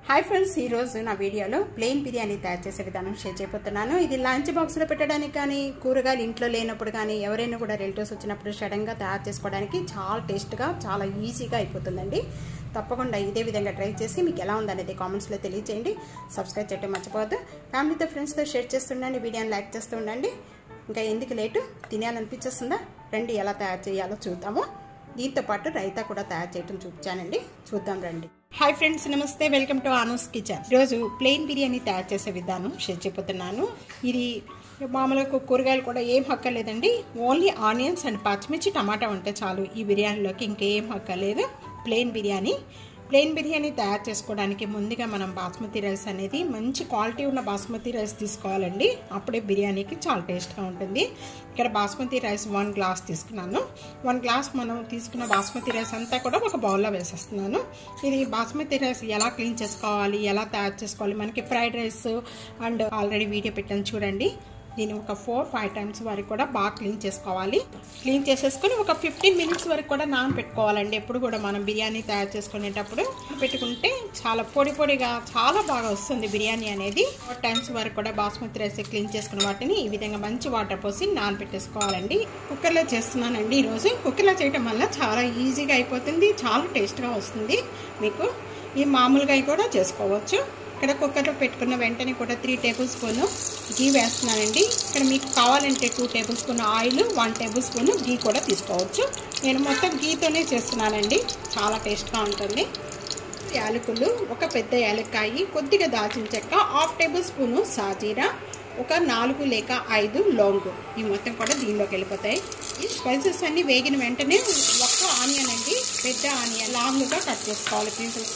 hi friends ఈరోజు నా వీడియోలో ప్లెయిన్ బిర్యానీ తయారు చేసే విధానం షేర్ చేయబోతున్నాను ఇది లంచ్ బాక్స్లో పెట్టడానికి కానీ కూరగాయలు ఇంట్లో లేనప్పుడు కానీ ఎవరైనా కూడా రిలేటివ్స్ వచ్చినప్పుడు సడన్గా తయారు చేసుకోవడానికి చాలా టేస్ట్గా చాలా ఈజీగా అయిపోతుందండి తప్పకుండా ఇదే విధంగా ట్రై చేసి మీకు ఎలా ఉందనేది కామెంట్స్లో తెలియచేయండి సబ్స్క్రైబ్ చేయడం మర్చిపోవద్దు ఫ్యామిలీతో ఫ్రెండ్స్తో షేర్ చేస్తుండండి వీడియోని లైక్ చేస్తూ ఉండండి ఇంకా ఎందుకు లేటు తినాలనిపించేస్తుందా రండి ఎలా తయారు చేయాలో చూద్దాము దీంతో పాటు రైతా కూడా తయారు చేయడం చూపించానండి చూద్దాం రండి హాయ్ ఫ్రెండ్స్ నమస్తే వెల్కమ్ టు ఆనోస్ కిచెన్ ఈరోజు ప్లెయిన్ బిర్యానీ తయారు చేసే విధానం షేర్ చెబుతున్నాను ఇది మామూలుగా కూరగాయలు కూడా ఏం హక్కర్లేదండి ఓన్లీ ఆనియన్స్ అండ్ పచ్చిమిర్చి టమాటా ఉంటే చాలు ఈ బిర్యానీలోకి ఇంకేం హక్కర్లేదు ప్లెయిన్ బిర్యానీ ప్లెయిన్ బిర్యానీ తయారు చేసుకోవడానికి ముందుగా మనం బాస్మతి రైస్ అనేది మంచి క్వాలిటీ ఉన్న బాస్మతి రైస్ తీసుకోవాలండి అప్పుడే బిర్యానీకి చాలా టేస్ట్గా ఉంటుంది ఇక్కడ బాస్మతి రైస్ వన్ గ్లాస్ తీసుకున్నాను వన్ గ్లాస్ మనం తీసుకున్న బాస్మతి రైస్ అంతా కూడా ఒక బౌల్లో వేసేస్తున్నాను ఇది బాస్మతి రైస్ ఎలా క్లీన్ చేసుకోవాలి ఎలా తయారు చేసుకోవాలి మనకి fried rice and already video పెట్టాను చూడండి దీన్ని ఒక ఫోర్ ఫైవ్ టైమ్స్ వరకు కూడా బాగా క్లీన్ చేసుకోవాలి క్లీన్ చేసేసుకొని ఒక ఫిఫ్టీన్ మినిట్స్ వరకు కూడా నాన్ పెట్టుకోవాలండి ఎప్పుడు కూడా మనం బిర్యానీ తయారు చేసుకునేటప్పుడు పెట్టుకుంటే చాలా పొడి పొడిగా చాలా బాగా వస్తుంది బిర్యానీ అనేది ఫోర్ టైమ్స్ వరకు కూడా బాస్మతి రైస్ క్లీన్ చేసుకున్న వాటిని ఈ విధంగా మంచి వాటర్ పోసి నాన్ పెట్టేసుకోవాలండి కుక్కర్లో చేస్తున్నానండి ఈరోజు కుక్కర్లో చేయటం వల్ల చాలా ఈజీగా అయిపోతుంది చాలా టేస్ట్గా వస్తుంది మీకు ఈ మామూలుగా కూడా చేసుకోవచ్చు ఇక్కడ కుక్కర్లో పెట్టుకున్న వెంటనే కూడా త్రీ టేబుల్ స్పూన్ గీ వేస్తున్నానండి ఇక్కడ మీకు కావాలంటే two tablespoon oil one tablespoon ghee కూడా తీసుకోవచ్చు నేను మొత్తం గీతోనే చేస్తున్నానండి చాలా టేస్ట్గా ఉంటుంది యాలకులు ఒక పెద్ద యాలక్కాయి కొద్దిగా దాచిన చెక్క హాఫ్ టేబుల్ స్పూను సాజీరా ఒక నాలుగు లేక ఐదు లోంగు ఈ మొత్తం కూడా దీనిలోకి వెళ్ళిపోతాయి ఈ స్పైసెస్ అన్ని వేగిన వెంటనే ఒక్క ఆనియన్ అండి పెద్ద ఆనియన్ లాంగ్గా కట్ చేసుకోవాలి పీసెస్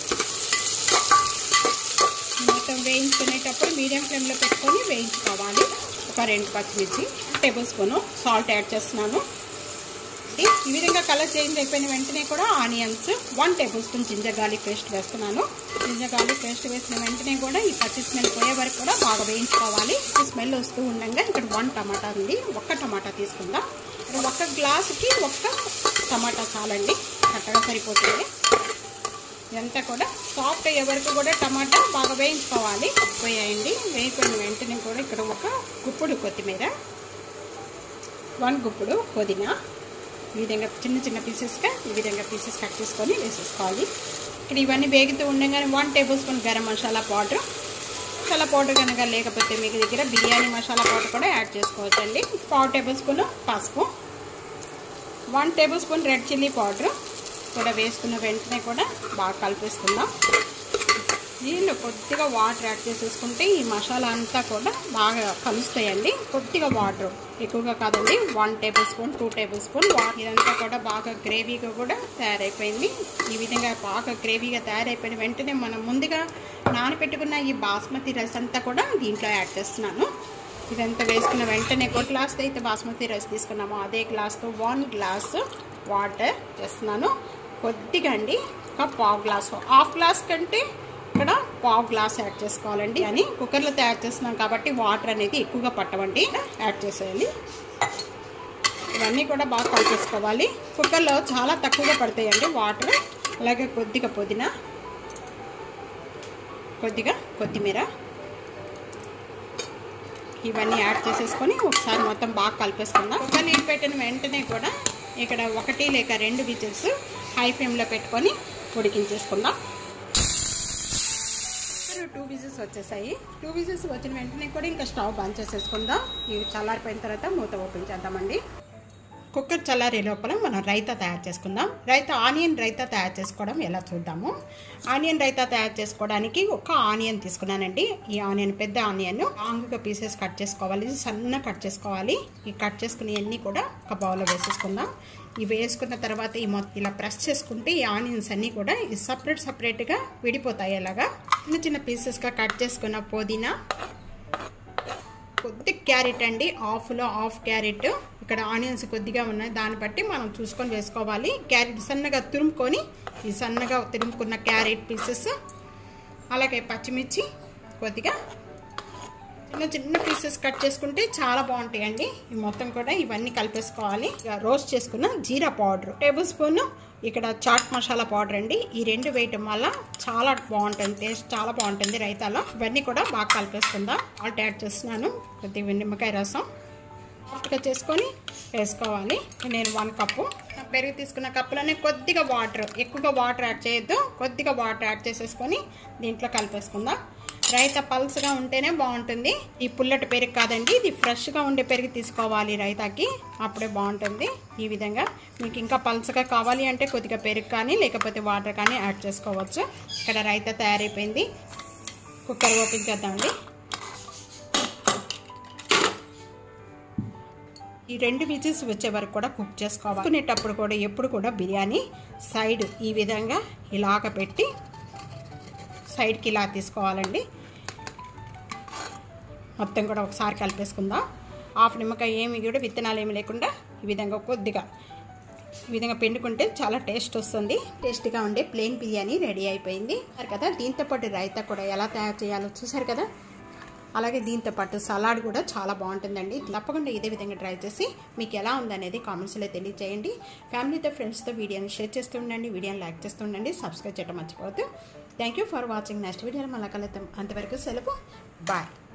మొత్తం వేయించుకునేటప్పుడు మీడియం ఫ్లేమ్లో పెట్టుకొని వేయించుకోవాలి ఒక రెండు పచ్చిమిర్చి టేబుల్ స్పూను సాల్ట్ యాడ్ చేస్తున్నాను ఈ విధంగా కలర్ చేంజ్ అయిపోయిన వెంటనే కూడా onions one tablespoon ginger garlic paste వేస్తున్నాను జింజర్ గార్లిక్ పేస్ట్ వేసిన వెంటనే కూడా ఈ పచ్చి స్మెల్ పోయే వరకు కూడా బాగా వేయించుకోవాలి ఈ స్మెల్ వస్తూ ఉండగా ఇక్కడ వన్ టమాటా ఉంది ఒక్క టమాటా తీసుకుందాం ఇక్కడ ఒక్క గ్లాసుకి ఒక్క టమాటా చాలండి కరెక్ట్గా సరిపోతుంది ఇదంతా కూడా సాఫ్ట్ అయ్యే వరకు కూడా టమాటా బాగా వేయించుకోవాలి పోయాయండి వేయిపోయిన వెంటనే కూడా ఇక్కడ ఒక గుప్పుడు కొత్తిమీర వన్ గుప్పుడు పుదీనా ఈ విధంగా చిన్న చిన్న పీసెస్గా ఈ విధంగా పీసెస్ కట్ చేసుకొని వేసేసుకోవాలి ఇక్కడ ఇవన్నీ వేగుతూ ఉండగానే one tablespoon garam masala powder masala powder కనుక లేకపోతే మీకు దగ్గర బిర్యానీ మసాలా పౌడర్ కూడా యాడ్ చేసుకోవచ్చండి పావు టేబుల్ స్పూన్ పసుపు one tablespoon red chilli powder కూడా వేసుకున్న వెంటనే కూడా బాగా కలిపేసుకుందాం దీనిలో కొద్దిగా వాటర్ యాడ్ చేసేసుకుంటే ఈ మసాలా అంతా కూడా బాగా కలుస్తాయండి కొద్దిగా వాటర్ ఎక్కువగా కాదండి one tablespoon two tablespoon water ఇదంతా కూడా బాగా గ్రేవీగా కూడా తయారైపోయింది ఈ విధంగా బాగా గ్రేవీగా తయారైపోయిన వెంటనే మనం ముందుగా నానబెట్టుకున్న ఈ బాస్మతి రైస్ అంతా కూడా దీంట్లో యాడ్ చేస్తున్నాను ఇదంతా వేసుకున్న వెంటనే ఒక గ్లాస్ అయితే బాస్మతి రైస్ తీసుకున్నాము అదే గ్లాస్తో వన్ గ్లాస్ వాటర్ చేస్తున్నాను కొద్దిగా అండి ఒక పావు గ్లాసు హాఫ్ గ్లాస్ కంటే ఇక్కడ పావు గ్లాస్ యాడ్ చేసుకోవాలండి అని కుక్కర్లో తయారు చేస్తున్నాం కాబట్టి వాటర్ అనేది ఎక్కువగా పట్టవండి యాడ్ చేసేయాలి ఇవన్నీ కూడా బాగా కలిపేసుకోవాలి కుక్కర్లో చాలా తక్కువగా పడతాయండి వాటర్ అలాగే కొద్దిగా పుదీనా కొద్దిగా కొత్తిమీర ఇవన్నీ యాడ్ చేసేసుకొని ఒకసారి మొత్తం బాగా కలిపేసుకుందాం ఒక నీళ్ళు పెట్టిన వెంటనే కూడా ఇక్కడ ఒకటి లేక రెండు విజిల్స్ హై ఫ్లేమ్లో పెట్టుకొని ఉడికించేసుకుందాం టూ విజిల్స్ వచ్చేసాయి టూ విజిల్స్ వచ్చిన వెంటనే కూడా ఇంకా స్టవ్ బంద్ చేసేసుకుందాం ఇవి చల్లారిపోయిన తర్వాత మూత ఓపెన్ చేద్దామండి కుక్కర్ చల్లారే లోపల మనం రైతా తయారు చేసుకుందాం రైతా ఆనియన్ రైతా తయారు చేసుకోవడం ఎలా చూద్దాము ఆనియన్ రైతా తయారు చేసుకోవడానికి ఒక ఆనియన్ తీసుకున్నానండి ఈ ఆనియన్ పెద్ద ఆనియన్ లాంగ్గా పీసెస్ కట్ చేసుకోవాలి సన్న కట్ చేసుకోవాలి ఈ కట్ చేసుకుని అన్నీ కూడా ఒక బౌల్లో వేసేసుకుందాం ఇవి వేసుకున్న తర్వాత ఈ మొత్తం ఇలా ప్రెస్ చేసుకుంటే ఈ ఆనియన్స్ అన్నీ కూడా ఈ సపరేట్ సపరేట్గా విడిపోతాయి అలాగా చిన్న చిన్న పీసెస్గా కట్ చేసుకున్న పుదీనా కొద్ది క్యారెట్ అండి హాఫ్లో హాఫ్ క్యారెట్ ఇక్కడ ఆనియన్స్ కొద్దిగా ఉన్నాయి దాన్ని బట్టి మనం చూసుకొని వేసుకోవాలి క్యారెట్ సన్నగా తురుముకొని ఈ సన్నగా తురుముకున్న క్యారెట్ పీసెస్ అలాగే పచ్చిమిర్చి కొద్దిగా చిన్న చిన్న పీసెస్ కట్ చేసుకుంటే చాలా బాగుంటాయండి ఈ మొత్తం కూడా ఇవన్నీ కలిపేసుకోవాలి రోస్ట్ చేసుకున్న జీరా పౌడర్ టేబుల్ స్పూన్ ఇక్కడ చాట్ మసాలా పౌడర్ అండి ఈ రెండు వేయటం వల్ల చాలా బాగుంటుంది టేస్ట్ చాలా బాగుంటుంది రైతాలో ఇవన్నీ కూడా బాగా కలిపేసుకుందాం ఆల్ట్ యాడ్ చేస్తున్నాను కొద్దిగా నిమ్మకాయ రసం సాఫ్ట్గా చేసుకొని వేసుకోవాలి నేను వన్ కప్పు పెరుగు తీసుకున్న కప్పులోనే కొద్దిగా వాటర్ ఎక్కువగా వాటర్ యాడ్ చేయొద్దు కొద్దిగా వాటర్ యాడ్ చేసేసుకొని దీంట్లో కలిపేసుకుందాం రైతా పల్స్గా ఉంటేనే బాగుంటుంది ఈ పుల్లటి పెరుగు కాదండి ఇది ఫ్రెష్గా ఉండే పెరుగు తీసుకోవాలి రైతాకి అప్పుడే బాగుంటుంది ఈ విధంగా మీకు ఇంకా పల్స్గా కావాలి అంటే కొద్దిగా పెరుగు కానీ లేకపోతే వాటర్ కానీ యాడ్ చేసుకోవచ్చు ఇక్కడ రైతా తయారైపోయింది కుక్కర్ ఓపెన్ చేద్దామండి ఈ రెండు విజిల్స్ వచ్చే వరకు కూడా కుక్ చేసుకోవాలి కునేటప్పుడు కూడా ఎప్పుడు కూడా బిర్యానీ సైడ్ ఈ విధంగా ఇలాగ పెట్టి సైడ్కి ఇలా తీసుకోవాలండి మొత్తం కూడా ఒకసారి కలిపేసుకుందాం హాఫ్ నిమ్మకాయ ఏమి కూడా విత్తనాలు ఏమి లేకుండా ఈ విధంగా కొద్దిగా ఈ విధంగా పిండుకుంటే చాలా టేస్ట్ వస్తుంది టేస్టీగా ఉండే ప్లెయిన్ బిర్యానీ రెడీ అయిపోయింది కదా దీంతో పాటు రైతా కూడా ఎలా తయారు చేయాలో చూసారు కదా అలాగే దీంతో పాటు సలాడ్ కూడా చాలా బాగుంటుందండి తప్పకుండా ఇదే విధంగా ట్రై చేసి మీకు ఎలా ఉందనేది కామెంట్స్లో తెలియజేయండి ఫ్యామిలీతో ఫ్రెండ్స్తో వీడియోని షేర్ చేస్తూ ఉండండి వీడియోని లైక్ చేస్తూ ఉండండి సబ్స్క్రైబ్ చేయడం మర్చిపోవద్దు thank you for watching next వీడియోలో మళ్ళీ కలుద్దాం అంతవరకు సెలవు బాయ్